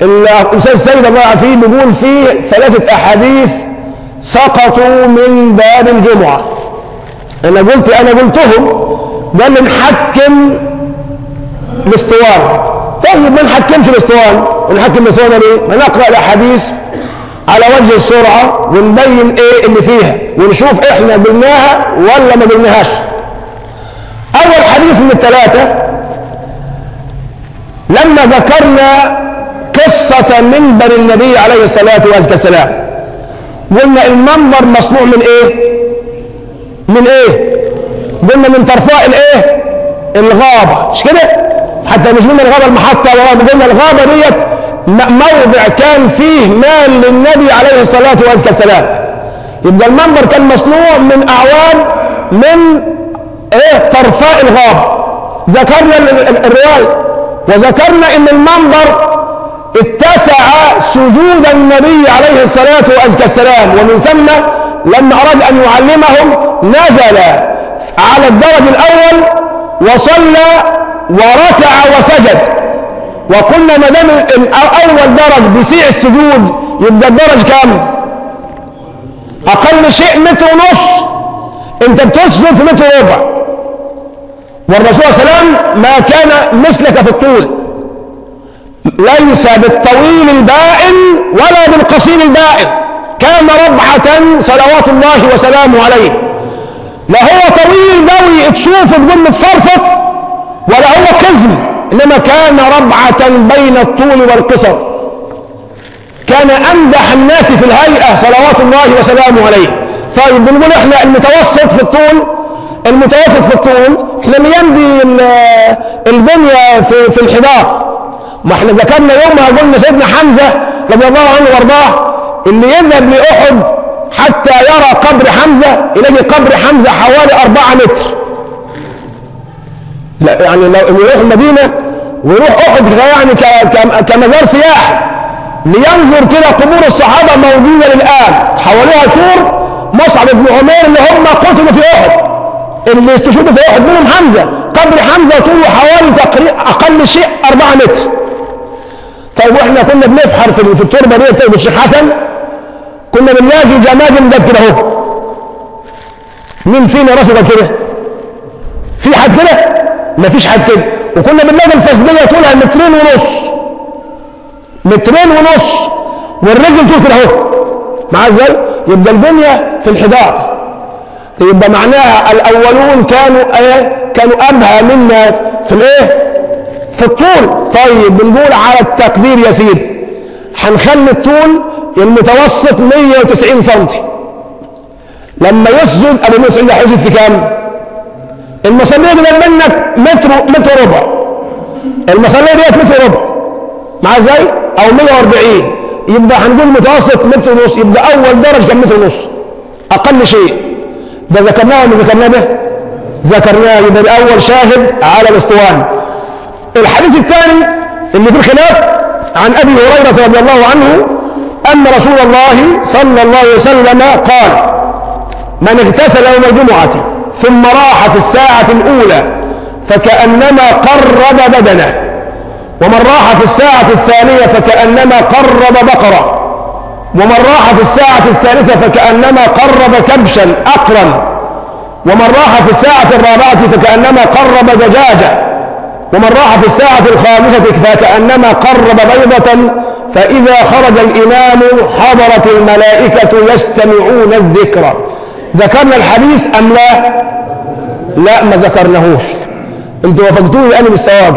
الأستاذ سيد الله عفيف بيقول فيه ثلاثة أحاديث سقطوا من باب الجمعة أنا قلت أنا قلتهم قال لي نحكم الاسطوانة طيب ما نحكمش الاسطوانة ونحكم الاسطوانة ليه؟ ما نقرأ الأحاديث على وجه السرعة ونبين إيه اللي فيها ونشوف إحنا قلناها ولا ما قلناهاش أول حديث من الثلاثة لما ذكرنا قصة منبر النبي عليه الصلاة والسلام قلنا المنبر مصنوع من ايه من ايه قلنا من طرفاء الايه الغابة مش كده حتى مش قلنا الغابة المحطة ولا قلنا الغابة ديت م- موضع كان فيه مال للنبي عليه الصلاة والسلام يبقى المنبر كان مصنوع من أعوان من ايه طرفاء الغابة ذكرنا ال- ال- الرواية وذكرنا ان المنبر اتسع سجود النبي عليه الصلاة والسلام ومن ثم لما أراد أن يعلمهم نزل على الدرج الأول وصلى وركع وسجد وقلنا ما دام ال- أول درج بسيع السجود يبقى الدرج كام؟ أقل شيء متر ونص أنت بتسجد في متر وربع والرسول صلى الله عليه وسلم ما كان مثلك في الطول ليس بالطويل البائن ولا بالقصير البائن كان ربعة صلوات الله وسلامه عليه لا هو طويل قوي تشوفه تقول متفرفط ولا هو قزم انما كان ربعة بين الطول والقصر كان امدح الناس في الهيئة صلوات الله وسلامه عليه طيب بنقول احنا المتوسط في الطول المتوسط في الطول احنا يمضي البنية في, في الحجار ما احنا ذكرنا يومها قلنا سيدنا حمزة رضي الله عنه وارضاه اللي يذهب لأحد حتى يرى قبر حمزة يلاقي قبر حمزة حوالي أربعة متر لا يعني لو يروح المدينة ويروح أحد يعني ك- ك- كمزار سياحي لينظر كده قبور الصحابة موجودة الآن حواليها سور مصعب بن عمير اللي هم قتلوا في أحد اللي استشهدوا في أحد منهم حمزة قبر حمزة طوله حوالي تقريبا أقل شيء أربعة متر طيب واحنا كنا بنفحر في في التربه دي بتاعت الشيخ حسن كنا بنلاقي جماد قد كده اهو مين فينا راسه قد كده؟ في حد كده؟ ما فيش حد كده وكنا بنلاقي الفسديه طولها مترين ونص مترين ونص والرجل طول كده اهو معاه ازاي؟ يبقى البنيه في الحجار يبقى معناها الاولون كانوا ايه؟ كانوا ابهى منا في الايه؟ في الطول طيب بنقول على التقدير يا سيدي هنخلي الطول المتوسط 190 سم لما يسجد ابو مسعود ده هيسجد في كام؟ المصليه دي منك متر متر ربع المصليه ديت متر ربع مع ازاي؟ او 140 يبقى هنقول متوسط متر ونص يبقى اول درجه كان متر ونص اقل شيء ده ذكرناه ولا ذكرناه ده؟ ذكرناه يبقى الاول شاهد على الاسطوانه الحديث الثاني اللي في الخلاف عن ابي هريره رضي الله عنه ان رسول الله صلى الله عليه وسلم قال من اغتسل يوم الجمعه ثم راح في الساعه الاولى فكانما قرب بدنه ومن راح في الساعه الثانيه فكانما قرب بقره ومن راح في الساعه الثالثه فكانما قرب كبشا اقرا ومن راح في الساعه الرابعه فكانما قرب دجاجه ومن راح في الساعة الخامسة فكأنما قرب بيضة فإذا خرج الإمام حضرت الملائكة يستمعون الذكر ذكرنا الحديث أم لا لا ما ذكرناهوش انتوا وافقتوني أنا بالسواقي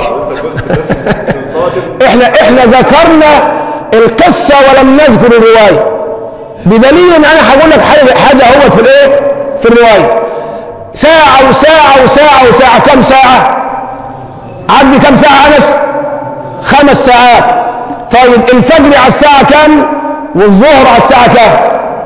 احنا احنا ذكرنا القصة ولم نذكر الرواية بدليل ان انا هقول لك حاجة حاجة اهوت في الايه في الرواية ساعة وساعة وساعة وساعة كم ساعة عدي كم ساعة أنس خمس ساعات طيب الفجر على الساعة كام والظهر على الساعة كام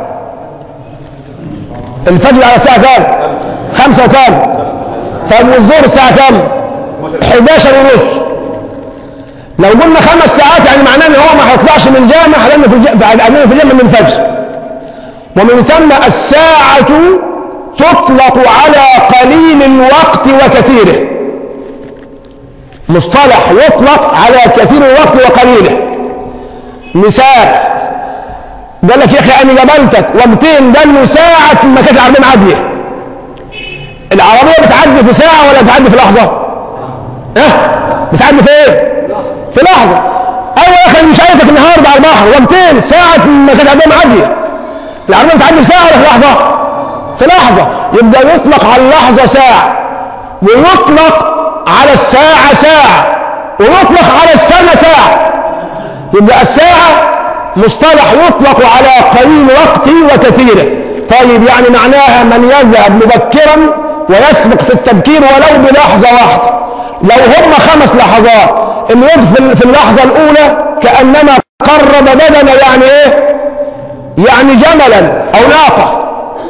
الفجر على الساعة كام خمسة وكام طيب والظهر الساعة كام 11 ونص لو قلنا خمس ساعات يعني معناه ان هو ما هيطلعش من الجامع لانه في الجامع في الجامع من الفجر ومن ثم الساعة تطلق على قليل الوقت وكثيره مصطلح يطلق على كثير الوقت وقليله نساء قال لك يا اخي انا قابلتك وقتين قال له ساعة ما كانت العربية معدية العربية بتعدي في ساعة ولا بتعدي في لحظة؟ اه بتعدي في ايه؟ في لحظة ايوه يا اخي انا مش شايفك النهارده على البحر وقتين ساعة ما كانت العربية معدية العربية بتعدي في ساعة ولا في لحظة؟ في لحظة يبقى يطلق على اللحظة ساعة ويطلق على الساعة ساعة ويطلق على السنة ساعة يبقى الساعة مصطلح يطلق على قليل وقت وكثيره طيب يعني معناها من يذهب مبكرا ويسبق في التبكير ولو بلحظة واحدة لو هم خمس لحظات اللي يدخل في اللحظة الأولى كأنما قرب بدنا يعني إيه؟ يعني جملا أو ناقة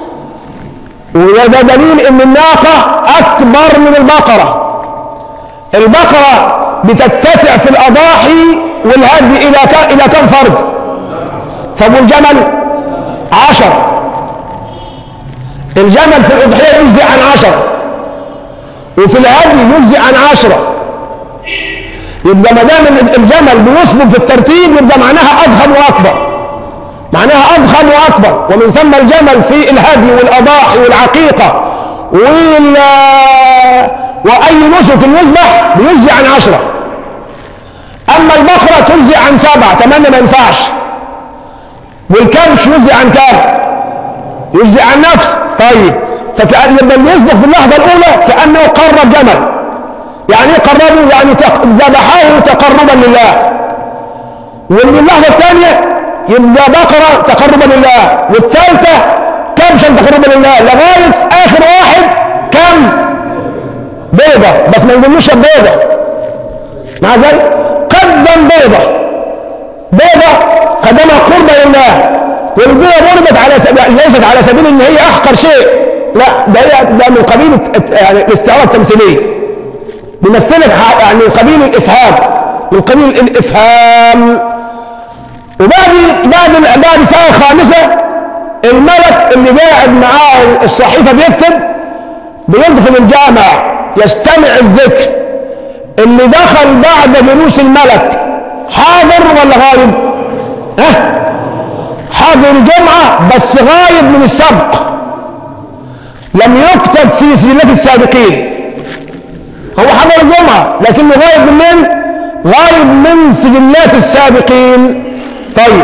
وده دليل إن الناقة أكبر من البقرة البقرة بتتسع في الأضاحي والهدي إلى إلى كم فرد؟ طب والجمل عشر الجمل في الأضحية يجزي عن عشرة وفي الهدي يجزي عن عشرة يبقى ما دام الجمل بيسبق في الترتيب يبقى معناها أضخم وأكبر معناها أضخم وأكبر ومن ثم الجمل في الهدي والأضاحي والعقيقة وال وأي نسك يذبح بيجزي عن عشرة أما البقرة تجزي عن سبعة ثمانية ما ينفعش والكبش يجزي عن كام؟ يجزي عن نفس طيب فكأن لما يسبق في اللحظة الأولى كأنه قرب جمل يعني ايه قربه؟ يعني ذبحه تقربا لله ومن اللحظة الثانية يبقى بقرة تقربا لله والثالثة كبشا تقربا لله لغاية آخر واحد كم؟ بيضة بس ما نقولوش البيضة مع ذلك قدم بيضة بيضة قدمها قربة لله والبيضة ضربت على سبيل ليست على سبيل ان هي احقر شيء لا ده هي ده من قبيل يعني الاستعارة التمثيلية بيمثلك يعني من قبيل الافهام من قبيل الافهام وبعد بعد بعد الساعة الخامسة الملك اللي قاعد معاه الصحيفة بيكتب بيدخل الجامع يستمع الذكر اللي دخل بعد جلوس الملك حاضر ولا غايب؟ ها؟ حاضر الجمعة بس غايب من السبق لم يكتب في سجلات السابقين هو حضر الجمعة لكنه غايب من من؟ غايب من سجلات السابقين طيب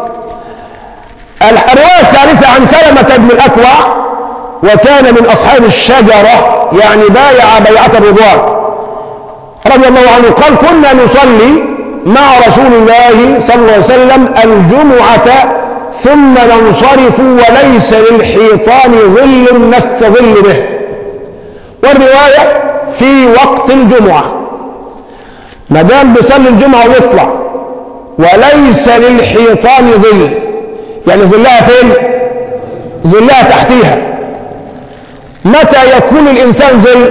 الرواية الثالثة عن سلمة بن الأكوع وكان من أصحاب الشجرة يعني بايع بيعة الرضوان رضي الله عنه قال كنا نصلي مع رسول الله صلى الله عليه وسلم الجمعة ثم ننصرف وليس للحيطان ظل نستظل به والرواية في وقت الجمعة ما دام بيصلي الجمعة ويطلع وليس للحيطان ظل يعني ظلها فين؟ ظلها تحتيها متى يكون الإنسان ظل؟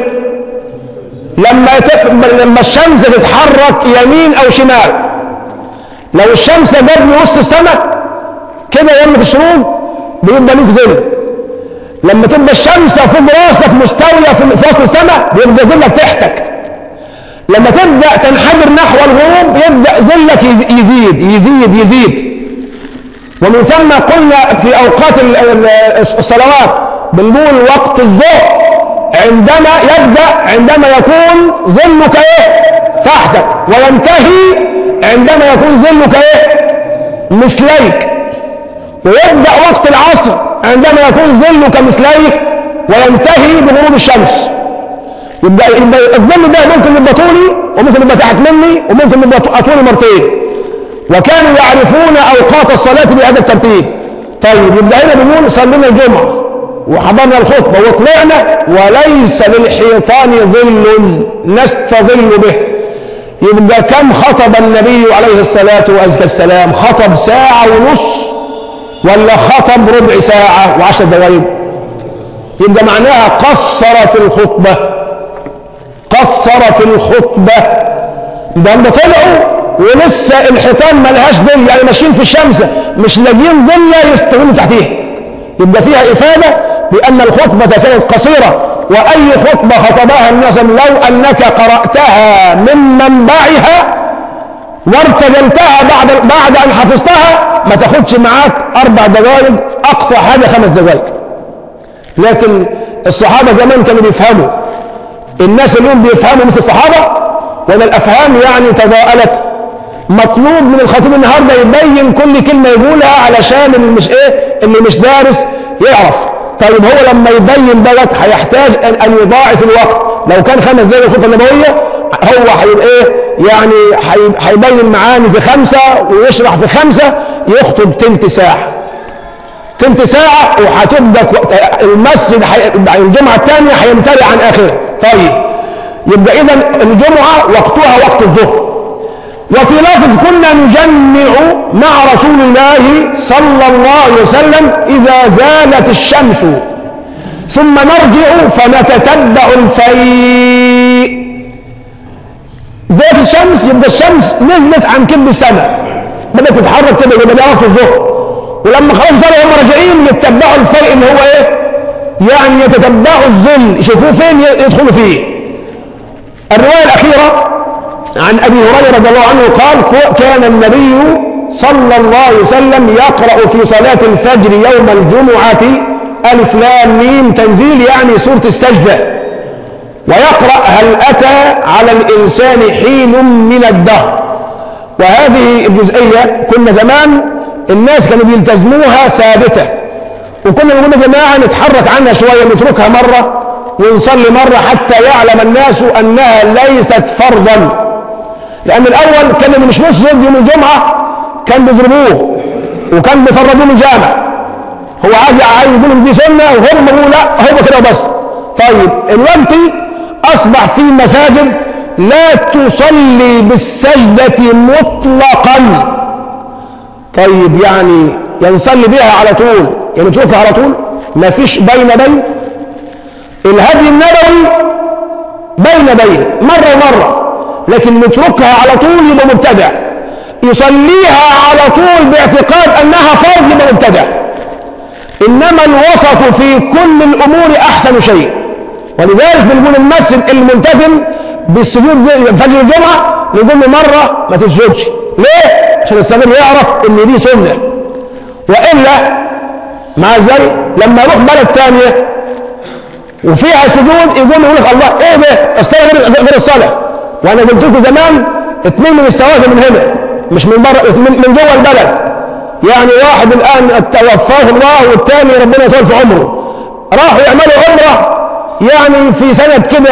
لما لما الشمس تتحرك يمين أو شمال لو الشمس جت من وسط السماء كده يوم الشروق بيبقى ليك ظل لما تبقى الشمس فوق راسك مستوية في وسط السماء بيبقى ظلك تحتك لما تبدأ تنحدر نحو الغروب يبدأ ظلك يزيد يزيد يزيد ومن ثم قلنا في أوقات الصلوات بنقول وقت الظهر عندما يبدأ عندما يكون ظلك ايه تحتك وينتهي عندما يكون ظلك ايه مثليك ويبدأ وقت العصر عندما يكون ظلك مثليك وينتهي بغروب الشمس يبقى يبقى الظل ده ممكن يبقى طولي وممكن يبقى تحت مني وممكن يبقى طولي مرتين وكانوا يعرفون اوقات الصلاه بهذا الترتيب طيب يبقى هنا بنقول صلينا الجمعه وحضرنا الخطبه وطلعنا وليس للحيطان ظل نستظل به يبقى كم خطب النبي عليه الصلاه وازكى السلام خطب ساعه ونص ولا خطب ربع ساعه وعشر دقائق يبقى معناها قصر في الخطبه قصر في الخطبة ده هم طلعوا ولسه الحيطان ملهاش ظل يعني ماشيين في الشمس مش لاقيين ظل يستظلوا تحتيها يبقى فيها إفادة بأن الخطبة كانت قصيرة وأي خطبة خطبها الناس لو أنك قرأتها من منبعها وارتجلتها بعد بعد ان حفظتها ما تاخدش معاك اربع دقائق اقصى حاجه خمس دقائق لكن الصحابه زمان كانوا بيفهموا الناس اليوم بيفهموا مثل الصحابه ولا الافهام يعني تضاءلت مطلوب من الخطيب النهارده يبين كل كلمه يقولها علشان اللي مش ايه اللي مش دارس يعرف طيب هو لما يبين دوت هيحتاج ان ان يضاعف الوقت لو كان خمس دقائق الخطبه النبويه هو هيبقى ايه يعني هي- هيبين المعاني في خمسه ويشرح في خمسه يخطب تلت ساعه تلت ساعه وهتبقى كو- المسجد حي- الجمعه الثانيه هيمتلئ عن اخره طيب يبقى اذا الجمعه وقتها وقت الظهر وفي لفظ كنا نجمع مع رسول الله صلى الله عليه وسلم إذا زالت الشمس ثم نرجع فنتتبع الفيء زالت الشمس يبقى الشمس نزلت عن كب السماء بدأت تتحرك كده يبقى ده وقت الظهر ولما خلاص صاروا هم راجعين يتبعوا الفيء اللي هو ايه؟ يعني يتتبعوا الظل يشوفوه فين يدخلوا فيه الرواية الأخيرة عن أبي هريرة رضي الله عنه قال كان النبي صلى الله عليه وسلم يقرأ في صلاة الفجر يوم الجمعة ألف لام ميم تنزيل يعني سورة السجدة ويقرأ هل أتى على الإنسان حين من الدهر وهذه الجزئية كنا زمان الناس كانوا بيلتزموها ثابتة وكنا نقول يا جماعة نتحرك عنها شوية نتركها مرة ونصلي مرة حتى يعلم الناس أنها ليست فرضا لأن الأول كان اللي مش مسجد يوم الجمعة كان بيضربوه وكان بيفرضوه من الجامع هو عايز عايز يقول لهم دي سنة وهم بيقولوا لا هو كده بس طيب الوقت أصبح في مساجد لا تصلي بالسجدة مطلقا طيب يعني ينصلي بها على طول يعني تركها على طول ما فيش بين بين الهدي النبوي بين بين مرة ومرة لكن نتركها على طول يبقى مبتدع يصليها على طول باعتقاد انها فرض يبقى مبتدع انما الوسط في كل الامور احسن شيء ولذلك بنقول المسجد الملتزم بالسجود فجر الجمعه نقول له مره ما تسجدش ليه؟ عشان السجود يعرف ان دي سنه والا مع ذلك لما يروح بلد ثانيه وفيها سجود يقول يقول لك الله ايه ده؟ الصلاه غير غير الصلاه وانا قلت لكم زمان اثنين من السواقي من هنا مش من بره من, من جوه البلد يعني واحد الان توفاه الله والثاني ربنا يطول في عمره راحوا يعملوا عمره يعني في سنه كده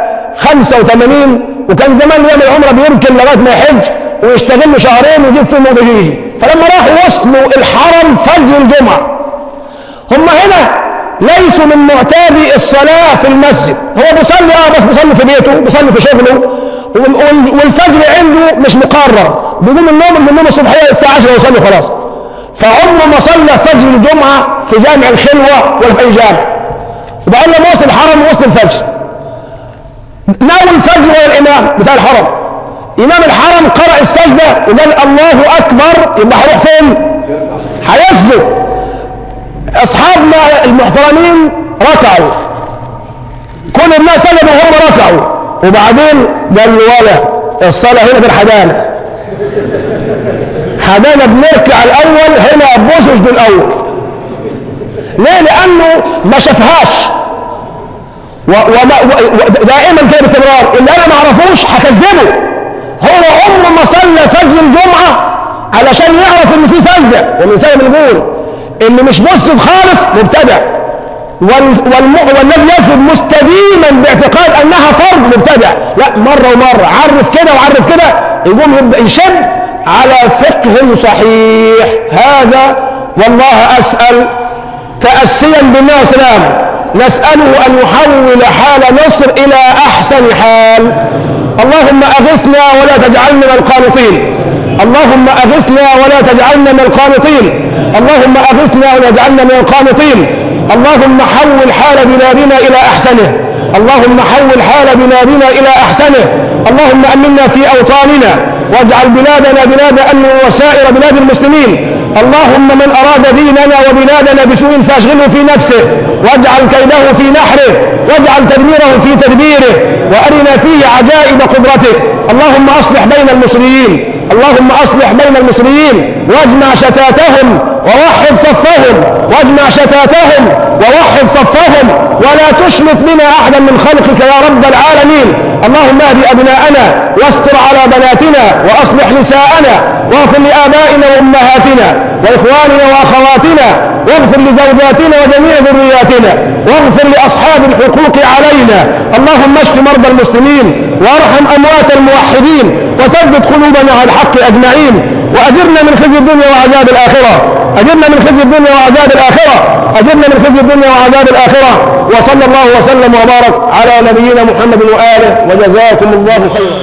85 وكان زمان يعمل عمره بيركن لغايه ما يحج ويشتغل له شهرين ويجيب فيه موضوع يجي فلما راحوا وصلوا الحرم فجر الجمعه هم هنا ليسوا من معتادي الصلاة في المسجد هو بيصلي اه بس بيصلي في بيته بيصلي في شغله والفجر عنده مش مقرر بيقوم من النوم من النوم الصبحية الساعة 10 يصلي خلاص فعمره ما صلى فجر الجمعة في جامع الخلوة ولا في أي جامع وبقى لما وصل الحرم وصل الفجر ناوي الفجر ولا الإمام بتاع الحرم إمام الحرم قرأ السجدة وقال الله أكبر يبقى هيروح فين؟ هيسجد اصحابنا المحترمين ركعوا كل الناس سجدوا وهم ركعوا وبعدين قال له ولا الصلاه هنا في الحدانه حدانه بنركع الاول هنا بوسجد الاول ليه لانه ما شافهاش وما دائما كده باستمرار اللي انا ما اعرفوش هكذبه هو عمره ما صلى فجر الجمعه علشان يعرف ان في سجده ومن سنه بنقول اللي مش مسلم خالص مبتدع والم... والذي يسجد مستديما باعتقاد انها فرض مبتدع لا مره ومره عرف كده وعرف كده يقوم يبدا يشد على فقه صحيح هذا والله اسال تاسيا بالله والسلام نساله ان يحول حال مصر الى احسن حال اللهم اغثنا ولا تجعلنا من القانطين اللهم اغثنا ولا تجعلنا من القانطين اللهم اغثنا ولا تجعلنا من القانطين اللهم حول حال بلادنا الى احسنه اللهم حول حال بلادنا الى احسنه اللهم امنا في اوطاننا واجعل بلادنا بلاد امن وسائر بلاد المسلمين اللهم من اراد ديننا وبلادنا بسوء فاشغله في نفسه واجعل كيده في نحره واجعل تدميره في تدبيره وارنا فيه عجائب قدرتك اللهم اصلح بين المصريين اللهم أصلح بين المصريين واجمع شتاتهم ووحد صفهم واجمع شتاتهم ووحد صفهم ولا تشمت بنا أحدا من خلقك يا رب العالمين اللهم اهد أبناءنا واستر على بناتنا وأصلح نساءنا واغفر لآبائنا وأمهاتنا وإخواننا وأخواتنا واغفر لزوجاتنا وجميع ذرياتنا واغفر لأصحاب الحقوق علينا اللهم اشف مرضى المسلمين وارحم أموات الموحدين وثبت قلوبنا على الحق أجمعين وأجرنا من خزي الدنيا وعذاب الآخرة أجرنا من خزي الدنيا وعذاب الآخرة أجرنا من خزي الدنيا وعذاب الآخرة وصلى الله وسلم وبارك على نبينا محمد وآله وجزاكم الله خيرا